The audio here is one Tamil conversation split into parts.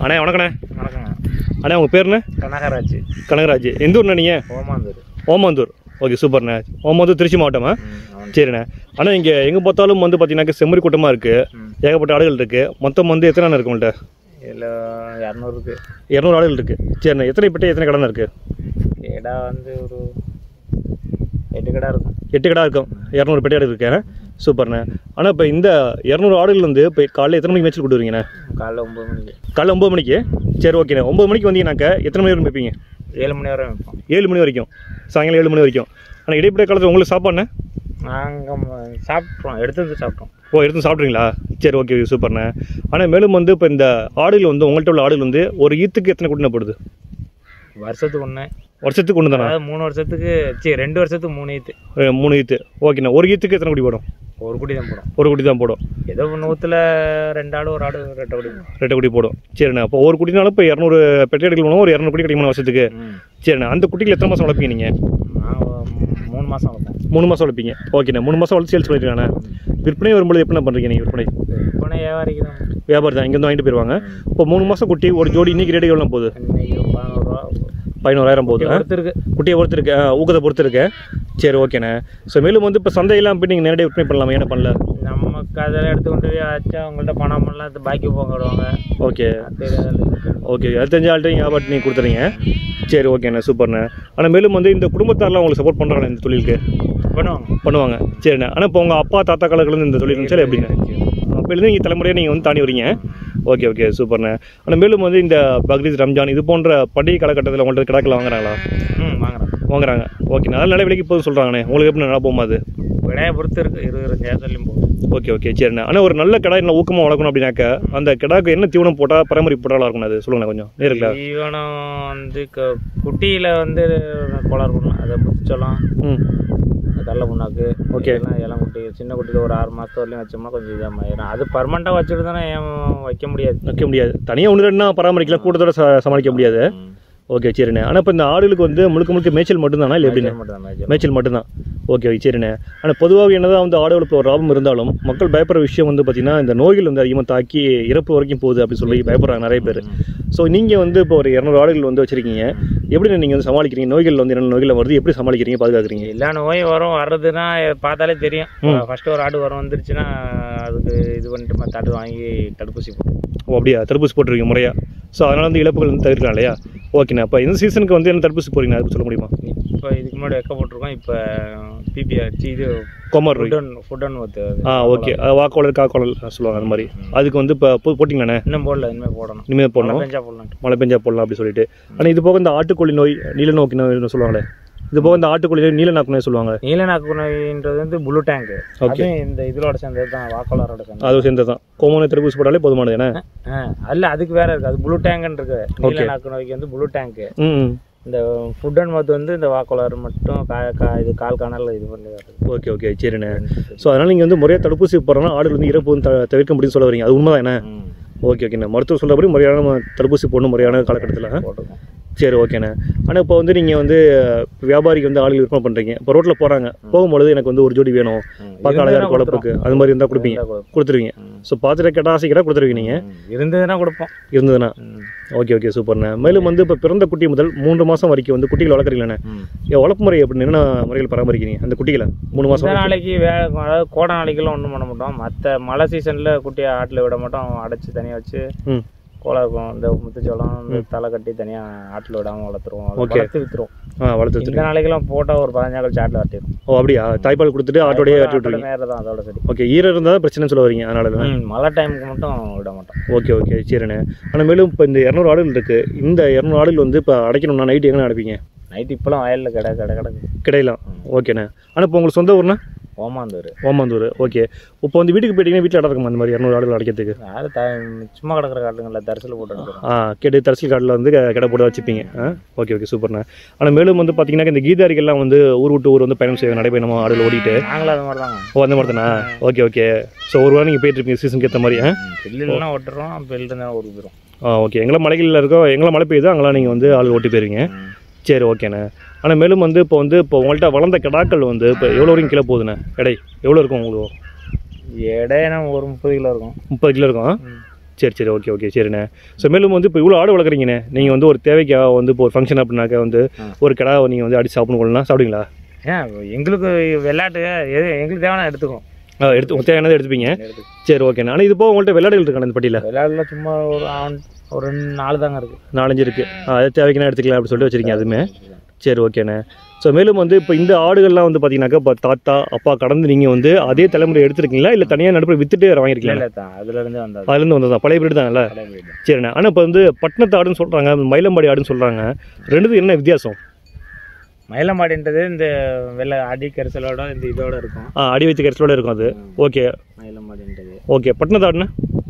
அண்ணே வணக்கண்ணே வணக்கங்க அண்ணே உங்கள் பேருண்ணே கனகராஜ் கனகராஜ் எந்த ஊர்ண்ணே நீங்கள் ஓமாந்தூர் ஓமாந்தூர் ஓகே சூப்பர்ண்ணே ஓமாந்தூர் திருச்சி மாவட்டமா ம், அவன் சரிண்ணே அண்ணா இங்கே எங்கே பார்த்தாலும் வந்து பார்த்தீங்கன்னாக்க செம்மறி கூட்டமாக இருக்குது ம். ஏகப்பட்ட ஆடுகள் இருக்குது மொத்தம் வந்து எத்தனை அண்ணா இருக்கு உங்கள்கிட்ட இதில் இரநூறுக்கு இரநூறு ஆடுகள் இருக்குது சரிண்ணே எத்தனை பெட்டி எத்தனை கடை இருக்குது கேடா வந்து ஒரு எட்டு கடை இருக்கும் எட்டு கடை இருக்கும் இரநூறு பெட்டி ஆடு இருக்கேன் சூப்பர்ண்ணே ஆனால் இப்போ இந்த இரநூறு ஆடுகள் வந்து இப்போ காலையில் எத்தனை மணிக்கு மேய்ச்சல் கொடுத்துருவீங்கண்ணே காலைல ஒம்பது மணிக்கு காலைல ஒம்பது மணிக்கு சரி ஓகேண்ணே ஒம்பது மணிக்கு வந்தீங்கன்னாக்க எத்தனை மணி வரைக்கும் வைப்பீங்க ஏழு மணி வரை வைப்போம் ஏழு மணி வரைக்கும் சாயங்காலம் ஏழு மணி வரைக்கும் ஆனால் இடைப்பட்ட காலத்தில் உங்களுக்கு சாப்பாடுண்ணே நாங்கள் சாப்பிட்றோம் எடுத்து வந்து சாப்பிட்டோம் ஓ எடுத்து சாப்பிட்றீங்களா சரி ஓகே சூப்பர்ண்ணே ஆனால் மேலும் வந்து இப்போ இந்த ஆடுகள் வந்து உங்கள்கிட்ட உள்ள ஆடுகள் வந்து ஒரு ஈத்துக்கு எத்தனை குட்டின போடுது வருஷத்துக்கு ஒன்று வருஷத்துக்கு ஒன்று தானே அதாவது மூணு வருஷத்துக்கு சரி ரெண்டு வருஷத்துக்கு மூணு ஈத்து மூணு ஈத்து ஓகேண்ணா ஒரு ஈத்துக்கு எத்தனை குட்டி போடும் ஒரு குடி தான் போடும் ஒரு குட்டி தான் போடும் ஏதோ நூற்றுல ரெண்டு ஆடு ஒரு ஆடு ரெட்டை குடி ரெட்டை குட்டி போடும் சரிண்ணா அப்போ ஒரு குட்டினாலும் இப்போ இரநூறு பெட்டி எடுக்கணும் ஒரு இரநூறு குட்டி கிடைக்கணும் வருஷத்துக்கு ம் சரிண்ணா அந்த குட்டிகள் எத்தனை மாதம் வளர்ப்பீங்க நீங்கள் நான் மூணு மாதம் வளர்ப்பேன் மூணு மாதம் வளர்ப்பீங்க ஓகேண்ணா மூணு மாதம் வளர்த்து சேல்ஸ் பண்ணிருக்காண்ணா விற்பனை வரும்போது எப்படி பண்ணுறீங்க நீங்கள் விற்பனை விற்பனை வியாபாரிக்கு தான் வியாபாரம் தான் இங்கேருந்து வாங்கிட்டு போயிடுவாங்க இப்போ மூணு மாதம் குட்டி ஒரு ஜோடி இன்னைக்கு ரேட்டு எவ்வளோ போகுது இன்னைக்கு பதினோருவா பதினோராயிரம் போகுது ஆ? ஒருத்தருக்கு குட்டியை பொறுத்து இருக்கு ஆ, ஊக்கத்தை பொறுத்து இருக்கு சரி ஓகேண்ணே ஸோ மேலும் வந்து இப்போ சந்தையெல்லாம் போய் நீங்கள் நேரடியாக விற்பனை பண்ணலாமா என்ன பண்ணல நமக்கு அதெல்லாம் எடுத்து கொண்டு போய் ஆச்சா அவங்கள்ட்ட பணம் எல்லாம் அது பாக்கி போங்க விடுவாங்க ஓகே அது தெரியாது ஓகே இருபத்தஞ்சு ஆள்கிட்ட நீங்கள் வியாபாரத்தை நீங்கள் கொடுத்துறீங்க சரி ஓகேண்ணே சூப்பர்ண்ணே ஆனால் மேலும் வந்து இந்த குடும்பத்தாரெலாம் உங்களுக்கு சப்போர்ட் பண்ணுறாங்களே இந்த தொழிலுக்கு பண்ணுவாங்க பண்ணுவாங்க சரிண்ணே ஆனால் இப்போ உங்கள் அப்பா தாத்தா காலத்துலேருந்து இந்த தொழில் இருந்துச்சு எப்படிண்ணே அப்போலேருந்து நீங்கள் தலைமுறையாக நீங்கள் வந்து தாண்டி வரீங்க ஓகே ஓகே சூப்பர்ண்ணே ஆனால் மேலும் வந்து இந்த பக்ரீத் ரம்ஜான் இது போன்ற பண்டிகை காலகட்டத்தில் உங்கள்கிட்ட கிடாக்கில் வாங்குறாங்களா ம் வாங்குறோம் வாங்குறாங்க ஓகே நல்ல நல்ல விலைக்கு போகுது சொல்கிறாங்கண்ணே உங்களுக்கு எப்படி நல்லா போகுமா அது விடையை பொறுத்து இருக்கு இருபது சொல்லி போகும் ஓகே ஓகே சரிண்ணே ஆனால் ஒரு நல்ல கிடா என்ன ஊக்கமாக வளர்க்கணும் அப்படின்னாக்க அந்த கிடாக்கு என்ன தீவனம் போட்டால் பராமரிப்பு போட்டாலும் இருக்கணும் அது சொல்லுங்க கொஞ்சம் நேருங்களா தீவனம் வந்து க- குட்டியில வந்து கோளாறு பண்ணலாம் அதை முத்திச்சோளம் ம் கடல புண்ணாக்கு Okay. எல்லாம் இளம் குட்டி சின்ன குட்டியில் ஒரு ஆறு மாதத்து வரலையும் வச்சோம்னா கொஞ்சம் இதாக ஆயிரும் அது பர்மனெண்ட்டாக வச்சுட்டு தானே ஏன் வைக்க முடியாது வைக்க முடியாது தனியாக ஒன்று ரெண்டுனா பராமரிக்கலாம் கூட்டத்தோட ச- சமாளிக்க முடியாது ம். ஓகே சரிண்ணே ஆனால் இப்போ இந்த ஆடுகளுக்கு வந்து முழுக்க முழுக்க மேய்ச்சல் மட்டும்தானா இல்லை எப்படிண்ணே மேய்ச்சல் மட்டும்தான் மேய்ச்சல். மேய்ச்சல் மட்டும்தான் ஓகே ஓகே சரிண்ணே ஆனால் பொதுவாக என்னதான் வந்து ஆடு வளர்ப்பு ஒரு லாபம் இருந்தாலும் மக்கள் பயப்படுற விஷயம் வந்து பார்த்தீங்கன்னா இந்த நோய்கள் வந்து அதிகமாக தாக்கி இறப்பு வரைக்கும் போகுது அப்படின்னு சொல்லி பயப்படுறாங்க நிறைய பேர் ஸோ நீங்கள் வந்து இப்போ ஒரு இரநூறு ஆடுகள் வந்து வச்சிருக்கீங்க எப்படி நீங்கள் வந்து சமாளிக்கிறீங்க நோய்கள் வந்து என்னென்ன நோய்கள் வருது எப்படி சமாளிக்கிறீங்க பாதுகாக்கிறீங்க எல்லா நோயும் வரும் வர்றதுன்னா பார்த்தாலே தெரியும் ஃபர்ஸ்ட் ஒரு ஆடு வரும் வந்துருச்சுன்னா அதுக்கு இது பண்ணிட்டு மற்ற ஆடு வாங்கி தடுப்பூசி போடும் ஓ அப்படியா தடுப்பூசி போட்டிருக்கீங்க முறையா ஸோ அதனால் வந்து இழப்புகள் வந்து தவிர்க்கலாம் இல்லையா ஓகேண்ணா அப்போ இந்த சீசனுக்கு வந்து என்ன தடுப்பூசி போறீங்க அது சொல்ல முடியுமா இப்போ இதுக்கு முன்னாடி வெக்க போட்டிருக்கோம் இப்போ பிபிஆர் இது கோமார் நோய் ஃபுட் ஃபுட் அண்ட் ஒத்து ஆ ஓகே வாக்கோளல் காக்கோளல் சொல்லுவாங்க அந்த மாதிரி அதுக்கு வந்து இப்போ போ- போட்டிங்களாண்ணே இன்னும் போடல இனிமேல் போடணும் இனிமேல் போடணும் பெஞ்சா போடலாம் மழை பெஞ்சா போடலாம் அப்படி சொல்லிட்டு ஆனால் இது போக இந்த ஆட்டுக்கோழி நோய் நீல நோக்கி நோய்னு சொல்லுவாங்களே இது போக இந்த ஆட்டுக்கோழி நோய் நீல நாக்கு நோய் சொல்லுவாங்க நீலநாக்கு நோயின்றது வந்து ப்ளூ டேங்க் Okay. அது இந்த இதோட சேர்ந்தது தான் வாக்கோலரோட சேர்ந்தது அது சேர்ந்தது தான் கோமான தடுப்பூசி போட்டாலே போதுமானது என்ன ஆ, அல்ல அதுக்கு வேற இருக்கு அது ப்ளூ டேங்க்னு இருக்கு நீலநாக்கு நோய்க்கு வந்து ப்ளூ டேங்க் ம் இந்த ஃபுட் அண்ட் மத்து வந்து இந்த வாக்கோலர் மட்டும் கா கா இது கால் காணல இது பண்ணி வருது ஓகே ஓகே சரிண்ணே ஸோ அதனால் நீங்கள் வந்து முறையாக தடுப்பூசி போடுறோன்னா ஆடுகள் வந்து இறப்பு வந்து த- தவிர்க்க முடியும்னு சொல்ல வரீங்க அது உண்மை என்ன ம். ஓகே ஓகேண்ணே மருத்துவர் சொல்கிறபடி முறையான நம்ம தடுப்பூசி போடணும் முறையான காலகட்டத்தில் போட்டுக்கோம் சரி ஓகேண்ணே ஆனால் இப்போ வந்து நீங்கள் வந்து வியாபாரிக்கு வந்து ஆளுகள் விற்பனை பண்ணுறீங்க இப்போ ரோட்டில் போகிறாங்க போகும்பொழுது எனக்கு வந்து ஒரு ஜோடி வேணும் ம். பார்க்க அழகாக இருந்ததுன்னா இருக்கும் வளர்ப்புக்கு அது மாதிரி இருந்தால் கொடுப்பீங்க இருந்தா கொடுப்போம். கொடுத்துருவீங்க ம். ஸோ பார்த்துட்டு கேட்டால் ஆசைக்கிட்டா கொடுத்துருவீங்க நீங்கள் ம். இருந்ததுன்னா கொடுப்போம் இருந்ததுன்னா ம். ஓகே ஓகே சூப்பர்ண்ணே மேலும் வந்து இப்போ பிறந்த குட்டி முதல் மூன்று மாதம் வரைக்கும் வந்து குட்டிகள் வளர்க்குறீங்களே ம். என் வளர்ப்பு முறை எப்படி என்ன முறைகள் பராமரிக்கிறீங்க அந்த குட்டிகளை மூணு இந்த மாதம் நாளைக்கு வே அதாவது கோடை நாளைக்கெல்லாம் ஒன்றும் பண்ண மாட்டோம் மற்ற மழை சீசனில் குட்டியை ஆட்டில் விட மாட்டோம் அடைச்சி தனியாக வச்சு ம் கோலா இருக்கும் இந்த முத்துச்சோளம் இந்த தலை கட்டி தனியாக ஆட்டில் விடாமல் வளர்த்துருவோம் அதை Okay. வளர்த்து விற்றுருவோம் ஆ வளர்த்து இந்த வச்சுருக்கீங்க நாளைக்கெல்லாம் போட்டால் ஒரு பதினஞ்சு கழிச்சு ஆட்டில் வெட்டிடும் ஓ அப்படியா தாய்ப்பால் கொடுத்துட்டு ஆட்டோடய வெட்டி விட்டுருவீங்க நேரம் தான் அதோட சரி ஓகே ஈரம் இருந்தால் பிரச்சனை சொல்ல வரீங்க அதனால தான் ம், மழை டைமுக்கு மட்டும் விட மாட்டோம் ஓகே ஓகே சரிண்ணே ஆனால் மேலும் இப்போ இந்த இரநூறு ஆடுகள் இருக்குது இந்த இரநூறு ஆடுகள் வந்து இப்போ அடைக்கணும்னா நைட்டு எங்கே அடைப்பீங்க நைட்டு இப்போலாம் வயலில் கடை கடை கிடக்கு கிடையலாம் ஓகேண்ணே ஆனால் இப்போ உங்களுக்கு சொந்த ஊர்னா ஓமாந்தூர் ஓமாந்தூர் ஓகே இப்போ வந்து வீட்டுக்கு போயிட்டீங்கன்னா வீட்டில் இடம் இருக்குமா அந்த மாதிரி இரநூறு ஆடுகள் அடைக்கிறதுக்கு யாரும் த சும்மா கிடக்குற காட்டுங்கள தரிசல் போட்டு எடுக்கிறோம் ஆ கேட்டு தரசில் காட்டில் வந்து க- கடை போட்டு வச்சுப்பீங்க ஆ ஓகே ஓகே சூப்பர்ண்ணே ஆனால் மேலும் வந்து பார்த்தீங்கன்னா இந்த கீதாரிகள்லாம் வந்து ஊர் விட்டு ஊர் வந்து பயணம் செய்வாங்க நடைபயணமாக ஆடுகள் ஓடிட்டு நாங்களும் அது மாதிரி தாங்க ஓ அந்த மாதிரி தானா ஓகே ஓகே ஸோ ஒரு வாரம் நீங்கள் போயிட்டு இருப்பீங்க சீசனுக்கு ஏற்ற மாதிரி ஆ பில்லுலாம் ஓட்டுறோம் பில்லு இருந்தால் ஊருக்கு போயிடும் ஆ ஓகே எங்கெல்லாம் மலைகளில் இருக்கோ எங்கெல்லாம் மழை பெய்யுதோ அங்கெல்லாம் நீங்கள் வந்து ஆள் ஓட்டி போயிருவீங்க சரி ஓகேண்ணே ஆனால் மேலும் வந்து இப்போ வந்து இப்போ உங்கள்கிட்ட வளர்ந்த கிடாக்கள் வந்து இப்போ எவ்வளோ வரைக்கும் கிலோ போகுதுண்ணே எடை எவ்வளோ இருக்கும் உங்களுக்கு எடையினா ஒரு முப்பது கிலோ இருக்கும் முப்பது கிலோ இருக்கும் ம். சரி சரி ஓகே ஓகே சரிண்ணே ஸோ மேலும் வந்து இப்போ இவ்வளோ ஆடு வளர்க்குறீங்கண்ணே நீங்கள் வந்து ஒரு தேவைக்காக வந்து இப்போ ஒரு ஃபங்க்ஷன் அப்படின்னாக்கா வந்து ஆ. ஒரு கடை நீங்கள் வந்து அடிச்சு சாப்பிடணும் சாப்பிடுவீங்களா ஏன் எங்களுக்கு விளையாட்டு எது எங்களுக்கு தேவையான எடுத்துக்கும் ஆ, எடுத்து உங்க தேவையானதை எடுத்துப்பீங்க எடுத்துக்கும் சரி ஓகேண்ணா ஆனால் இது போக உங்கள்கிட்ட வெள்ளாடுகள் இருக்கான இந்த பட்டியில் விளையாடல சும்மா ஒரு ஆண் ஒரு ரெண்டு நாலு தாங்க இருக்கு நாலஞ்சு இருக்குது அது தேவைக்குன்னா எடுத்துக்கலாம் அப்படின்னு சொல்லிட்டு வச்சிருக்கீங்க அதுவுமே சரி ஓகேண்ணே ஸோ மேலும் வந்து இப்போ இந்த ஆடுகள்லாம் வந்து பார்த்தீங்கன்னாக்கா இப்போ தாத்தா அப்பா கடந்து நீங்கள் வந்து அதே தலைமுறை எடுத்துருக்கீங்களா இல்லை தனியாக நடுப்புற வித்துட்டு இல்லை வாங்கியிருக்கீங்களா இல்லை தான் அதுல இருந்து வந்தது அதுலேருந்து வந்ததா பழைய பிரீடு தான்ல பழைய வீடு தான். சரிண்ணே ஆனால் இப்போ வந்து பட்டணத்து ஆடுன்னு சொல்கிறாங்க மயிலம்பாடி ஆடுன்னு சொல்கிறாங்க ரெண்டுத்துக்கு என்ன வித்தியாசம் மயிலமாடின்றது இந்த வெள்ளை அடி கரிசலோட இந்த இதோட இருக்கும் ஆ அடி வைத்து கரைச்சலோட இருக்கும் அது ஓகே மயிலமாடின்றது ஓகே பட்டணத்து ஆடுனா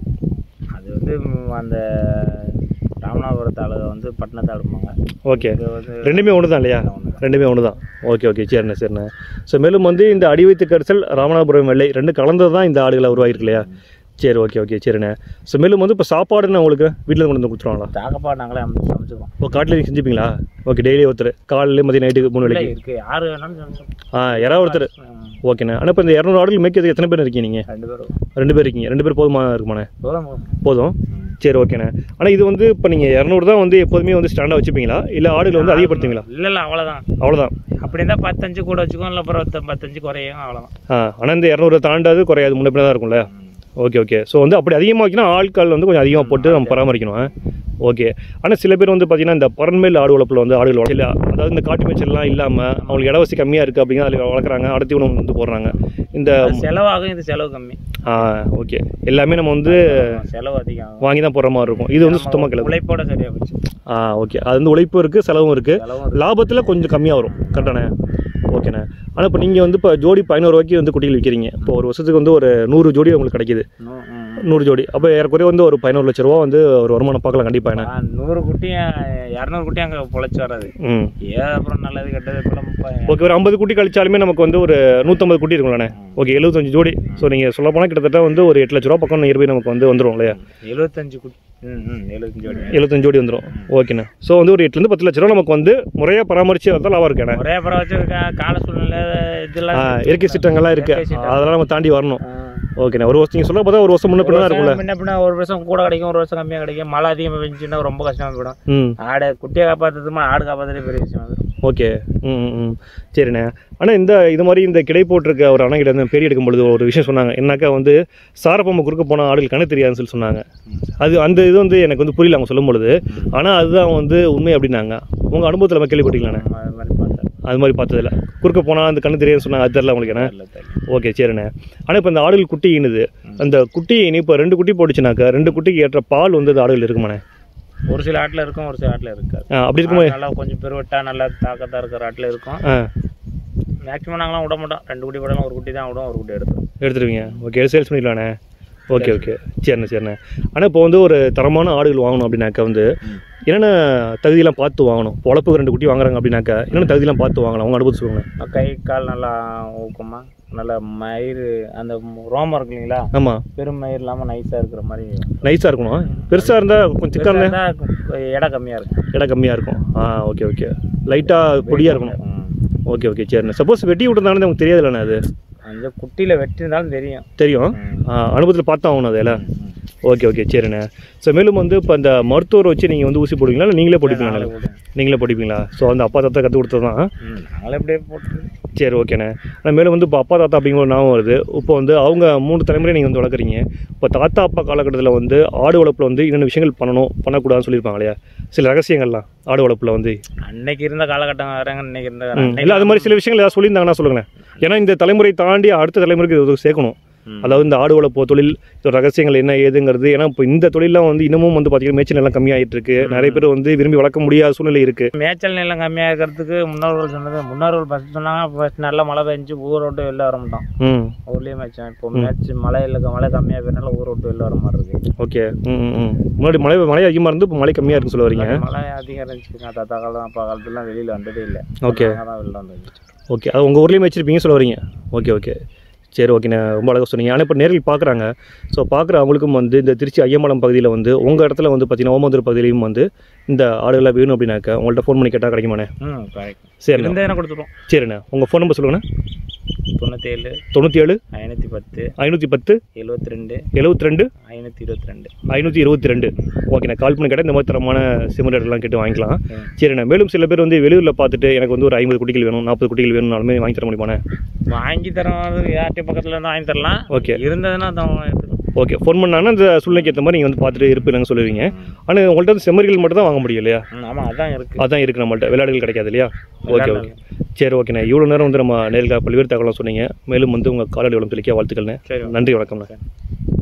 அது வந்து ம், அந்த ராமநாதபுரத்து ஆளுக வந்து பட்டணத்தை ஆடுப்பாங்க ஓகே இது வந்து ரெண்டுமே ஒன்று தான் இல்லையா ஒன்று ரெண்டுமே ஒன்று தான் ஓகே ஓகே சரிண்ணே சரிண்ணே ஸோ மேலும் வந்து இந்த அடி வைத்து கரிசல் ராமநாதபுரம் வெள்ளை ரெண்டு கலந்தது தான் இந்த ஆடுகளை உருவாகிருக்கு இல்லையா சரி ஓகே ஓகே சரிண்ணே ஸோ மேலும் வந்து இப்போ சாப்பாடுன்னு உங்களுக்கு வீட்டில் கொண்டு வந்து கொடுத்துருவாங்களா தாக்கப்பா நாங்களே அமை சமைச்சுக்கோம் ஓ காட்டில் நீங்கள் செஞ்சுப்பீங்களா ஓகே டெய்லி ஒருத்தர் காலையில் மதியம் நைட்டுக்கு மூணு இல்லை வேலைக்கு இருக்கு யாரு வேணாலும் சமைச்சுக்கோம் ஆ யாராவது ஒருத்தர் ஓகேண்ணே ஆனால் இப்போ இந்த இரநூறு ஆடுகள் மேய்க்கிறதுக்கு எத்தனை பேர் இருக்கீங்க நீங்கள் ரெண்டு பேரும் ரெண்டு பேர் இருக்கீங்க ரெண்டு பேர் போதுமா இருக்குமாண்ணே போதும் போதும். போதும் சரி ஓகேண்ணே ஆனால் இது வந்து இப்போ நீங்கள் இரநூறு தான் வந்து எப்போதுமே வந்து ஸ்டாண்டாக வச்சுப்பீங்களா இல்லை ஆடுகளை வந்து அதிகப்படுத்துவீங்களா இல்ல இல்ல அவ்வளவுதான் அவ்வளோதான் அப்படி இருந்தா பத்தஞ்சு கூட வச்சுக்கோ இல்லை அப்புறம் பத்து- பத்தஞ்சு குறையும் அவ்வளவுதான் ஆ ஆனால் இந்த இரநூறு தாண்டாது குறையாது முன்ன பின்ன தான் இருக்கும்ல ஓகே ஓகே ஸோ வந்து அப்படி அதிகமாக வைக்கணும் ஆட்கள் வந்து கொஞ்சம் அதிகமாக போட்டு நம்ம பராமரிக்கணும் ஓகே ஆனால் சில பேர் வந்து பார்த்தீங்கன்னா இந்த பரண்மேல் ஆடு வளர்ப்பில் வந்து ஆடுகள் வளர்க்க இல்லை அதாவது இந்த காட்டு மேய்ச்சல்லாம் இல்லாமல் அவங்களுக்கு இடவசதி கம்மியாக இருக்குது அப்படிங்க அதில் வளர்க்குறாங்க அடுத்து உணவு வந்து போடுறாங்க இந்த அது செலவாகும் இது செலவு கம்மி ஆ ஓகே எல்லாமே நம்ம வந்து செலவு அதிகம் ஆகும் வாங்கி தான் போடுற மாதிரி இருக்கும் இது வந்து சுத்தமாக கிளம்பு உழைப்போட சரியா போச்சு ஆ ஓகே அது வந்து உழைப்பும் இருக்குது செலவும் இருக்குது செலவும் இருக்கு. லாபத்தில் கொஞ்சம் கம்மியாக வரும் கரெக்டாண்ணே ஓகேண்ணே ஆனால் இப்போ நீங்கள் வந்து இப்போ ஜோடி பதினோரு ரூபாய்க்கு வந்து குட்டிகள் விற்கிறீங்க இப்போ ஒரு வருஷத்துக்கு வந்து ஒரு நூறு ஜோடி உங்களுக்கு கிடைக்குது நூ- ம். நூறு ஜோடி அப்போ ஏறக்குறைய வந்து ஒரு பதினோரு லட்ச ரூபா வந்து ஒரு வருமானம் பார்க்கலாம் கண்டிப்பாக என்ன ஆ, நூறு குட்டியும் இரநூறு குட்டியும் அங்கே பொழைச்சி வராது ம் ஏன் அப்புறம் நல்லது கெட்டது இப்பெல்லாம் முப்ப- ஓகே ஒரு ஐம்பது குட்டி கழிச்சாலுமே நமக்கு வந்து ஒரு நூற்றம்பது குட்டி இருக்கும்லண்ணே ஓகே எழுபத்தஞ்சு ஜோடி ஸோ நீங்கள் சொல்ல போனால் கிட்டத்தட்ட வந்து ஒரு எட்டு லட்ச ரூபா பக்கம் நியர்பை நமக்கு வந்து வந்துடும் இல்லையா எழுபத்தஞ்சு குட்டி ம் ம் எழுபத்தஞ்சு குட்டி எழுபத்தஞ்சு ஜோடி வந்துடும் ஓகேண்ணே ஸோ வந்து ஒரு எட்டுலேருந்து பத்து லட்ச ரூபா நமக்கு வந்து முறையாக பராமரித்து வந்தால் லாபம் இருக்கேண்ணே ஒரே படம் வச்சிருக்கா கால சூழ்நிலை இதெல்லாம் ஆ இயற்கை சீட்டங்கள்லாம் இருக்குது இயற்கை சீட்டம். அதெல்லாம் நம்ம தாண்டி வரணும் ஆ. ஓகேண்ணே ஒரு வருஷம் நீங்கள் சொல்ல பார்த்தா ஒரு வருஷம் முன்ன ஒரு பின்ன தான் இருக்கும்ல வருஷம் முன்ன பின்ன ஒரு வருஷம் கூட கிடைக்கும் ஒரு வருஷம் கம்மியாக கிடைக்கும் மழை அதிகமாக பெஞ்சுன்னா ரொம்ப கஷ்டமா போயிடும் ம் ஆடை குட்டியை காப்பாற்றுறதுமா ஆடு காப்பாற்றுறதே பெரிய விஷயம் வந்துடும் ஓகே ம் ம், ம் சரிண்ணே ஆனால் இந்த இது மாதிரி இந்த கிடை போட்டிருக்க ஒரு அணைகிட்ட இருந்து பெரிய எடுக்கும் பொழுது ஒரு விஷயம் சொன்னாங்க என்னக்கா வந்து சாரப்பம்பு குறுக்க போன ஆடுகள் கணக்கு தெரியாதுன்னு சொல்லி சொன்னாங்க அது அந்த இது வந்து எனக்கு வந்து புரியல அவங்க சொல்லும் பொழுது ஆனால் அதுதான் வந்து உண்மை அப்படின்னாங்க உங்கள் அனுபவத்தில் நம்ம கேள்விப்பட்டீங்களாண்ணே அது மாதிரி பார்த்தேன் அது மாதிரி பார்த்ததில்ல குறுக்க போனால் அந்த கண்ணு தெரியாதுன்னு சொன்னாங்க அது தெரியல உங்களுக்கு என்ன தெரியல, தெரியல. ஓகே சரிண்ணே ஆனால் இப்போ இந்த ஆடுகள் குட்டி இணுது அந்த குட்டி இனி இப்போ ரெண்டு குட்டி போட்டுச்சுனாக்கா ரெண்டு குட்டிக்கு ஏற்ற பால் வந்து அந்த ஆடுகள் இருக்குமாண்ணே ஒரு சில ஆட்டில் இருக்கும் ஒரு சில ஆட்டில் இருக்காது ஆ, அப்படி இருக்கும்போது ஆடு நல்லா கொஞ்சம் பெருவட்டா நல்லா தாக்கத்தா இருக்கிற ஆட்டில் இருக்கும் ஆ மேக்ஸிமம் நாங்களாம் விட மாட்டோம் ரெண்டு குட்டி விடலாம் ஒரு குட்டி தான் விடும் ஒரு குட்டி எடுத்தோம் எடுத்துருவீங்க ஓகே சேல்ஸ் பண்ணிடலாண்ணே ஓகே ஓகே சரிண்ணே சரிண்ணே ஆனால் இப்போ வந்து ஒரு தரமான ஆடுகள் வாங்கணும் அப்படின்னாக்கா வந்து என்னென்ன தகுதியெல்லாம் பார்த்து வாங்கணும் இப்போ வளர்ப்புக்கு ரெண்டு குட்டி வாங்குறாங்க அப்படின்னாக்கா என்னென்ன தகுதியெல்லாம் பார்த்து வாங்கலாம் அவங்க அனுபவம் சொல்லுங்க கை கால் நல்லா ஊக்கமா நல்லா மயிர் அந்த ரோமம் இருக்கு இல்லைங்களா ஆமாம் பெரும் மயிர் இல்லாமல் நைஸாக இருக்கிற மாதிரி நைஸாக இருக்கணும் பெருசாக இருந்தால் கொஞ்சம் திக்காக இருந்தால் இருந்தா எடை கம்மியாக இருக்கும் இடம் கம்மியாக இருக்கும் ஆ ஓகே ஓகே லைட்டாக பொடியாக இருக்கணும் ம். ஓகே ஓகே சரிண்ணே சப்போஸ் வெட்டி விட்டுருந்தானே உங்களுக்கு தெரியாதுல்லண்ணே அது அந்த குட்டியில் வெட்டிருந்தாலும் தெரியும் தெரியும் ம். ஆ, அனுபவத்தில் பார்த்தா ஆகணும் அதில் ம். ஓகே ஓகே சரிண்ணே ஸோ மேலும் வந்து இப்போ அந்த மருத்துவரை வச்சு நீங்கள் வந்து ஊசி போடுவீங்களா இல்லை நீங்களே போட்டுப்பீங்களா நாங்களே போடுவோம். நீங்களே போட்டுப்பீங்களா ஸோ அந்த அப்பா தாத்தா கற்றுக் கொடுத்தது தான் ம், நாங்களே அப்படியே போட்டு சரி ஓகேண்ணே ஆனால் மேலும் வந்து இப்போ அப்பா தாத்தா அப்படிங்கிற ஒரு ஞாபகம் வருது இப்போ வந்து அவங்க மூணு தலைமுறை நீங்கள் வந்து வளர்க்குறீங்க இப்போ தாத்தா அப்பா காலகட்டத்தில் வந்து ஆடு வளர்ப்பில் வந்து என்னென்ன விஷயங்கள் பண்ணணும் பண்ணக்கூடாதுன்னு சொல்லியிருப்பாங்க இல்லையா சில ரகசியங்கள்லாம் ஆடு வளர்ப்பில் வந்து அன்னைக்கு இருந்த காலகட்டம் வேறங்க இன்னைக்கு இருந்த ம், அன்னைக்கு இல்லை அது மாதிரி சில விஷயங்கள் ஏதாவது சொல்லியிருந்தாங்கன்னா சொல்லுங்களேன் ஏன்னா இந்த தலைமுறை தாண்டி அடுத்த தலைமுறைக்கு இது சேர்க்கணும் ம். அதாவது இந்த ஆடு வளர்ப்பு தொழில் இதோட ரகசியங்கள் என்ன ஏதுங்கிறது ஏன்னா இப்போ இந்த தொழிலாம் வந்து இன்னமும் வந்து பார்த்தீங்கன்னா மேய்ச்சல் எல்லாம் கம்மியாயிட்டு இருக்கு நிறைய பேர் வந்து விரும்பி வளர்க்க முடியாத சூழ்நிலை இருக்கு மேய்ச்சல் நிலம் கம்மியாக இருக்கிறதுக்கு முன்னோர்கள் சொன்னது முன்னோர்கள் ஃபஸ்ட் சொன்னாங்க ஃபஸ்ட் நல்லா மழை பெஞ்சு ஊரை விட்டு வெளில வர மாட்டோம் ம் ஊர்லேயே மேய்ச்சோம் இப்போ மேய்ச்சி மழை இல்லை மழை கம்மியாக போயிருந்தால ஊரை விட்டு வெளில வர மாதிரி இருக்கு ஓகே ம் ம், ம் முன்னாடி மழை மழை அதிகமாக இருந்து இப்போ மழை கம்மியாக இருக்குன்னு சொல்ல வரீங்க மழை அதிகம் இருந்துச்சுங்க தாத்தா காலம் அப்பா காலத்துலாம் வெளியில் வந்ததே இல்லை Okay. நாங்கள் தான் வெளில வந்தது ஓகே அது உங்கள் ஊர்லேயும் வச்சுருப்பீங்க சொல்ல வரீங்க ஓகே ஓகே சரி ஓகேண்ணே ரொம்ப அழகாக சொன்னீங்க ஆனால் இப்போ நேரில் பார்க்குறாங்க ஸோ பார்க்குற அவங்களுக்கும் வந்து இந்த திருச்சி ஐயம்பாளையம் பகுதியில் வந்து உங்கள் இடத்துல வந்து பார்த்தீங்கன்னா ஓமந்தூர் பகுதியிலையும் வந்து இந்த ஆடுகளாக வேணும் அப்படின்னாக்கா உங்கள்கிட்ட ஃபோன் பண்ணி கேட்டால் கிடைக்குமாண்ணே ம் கரெக்ட் சரிண்ணே இருந்தேனா கொடுத்துருவோம் சரிண்ணே உங்கள் ஃபோன் நம்பர் சொல்லுங்கண்ணே தொண்ணூற்றேழு தொண்ணூற்றி ஏழு ஐநூற்றி பத்து ஐநூற்றி பத்து எழுபத்தி ரெண்டு எழுபத்தி ரெண்டு ஐநூற்றி இருபத்தி ரெண்டு ஐநூற்றி இருபத்தி ரெண்டு ஓகேண்ணே கால் பண்ணி கேட்டால் இந்த மாதிரி தரமான சிமுலேட்டர்லாம் கேட்டு வாங்கிக்கலாம் ம். சரிண்ணே மேலும் சில பேர் வந்து வெளியூரில் பார்த்துட்டு எனக்கு வந்து ஒரு ஐம்பது குட்டிகள் வேணும் நாற்பது குட்டிகள் வேணும்னாலுமே வாங்கி தர முடியுமாண்ணே வாங்கி தரோம் யார்கிட்ட பக்கத்தில் இருந்து வாங்கி தரலாம் ஓகே இருந்ததுன்னா தான் எடுத்துக்கலாம் ஓகே ஃபோன் பண்ணாங்கன்னா அந்த சூழ்நிலைக்கு ஏற்ற மாதிரி நீங்கள் வந்து பார்த்துட்டு இருப்பீங்கன்னு சொல்லுவீங்க ஆனால் உங்கள்கிட்ட வந்து செம்மறிகள் மட்டும் தான் வாங்க முடியும் இல்லையா ம் ஆமாம் அதான் இருக்குது அதான் இருக்குது நம்மள்ட்ட விளையாடுகள் கிடைக்காது இல்லையா ஓகே ஓகே சரி ஓகேண்ணே இவ்வளோ நேரம் வந்து நம்ம நேரில் பல்வேறு தகவலாம் சொன்னீங்க மேலும் வந்து உங்கள் காலடி வளம் தெளிக்க வாழ்த்துக்கள்ண்ணே சரி நன்றி வணக்கம்ண்ணே ஓகே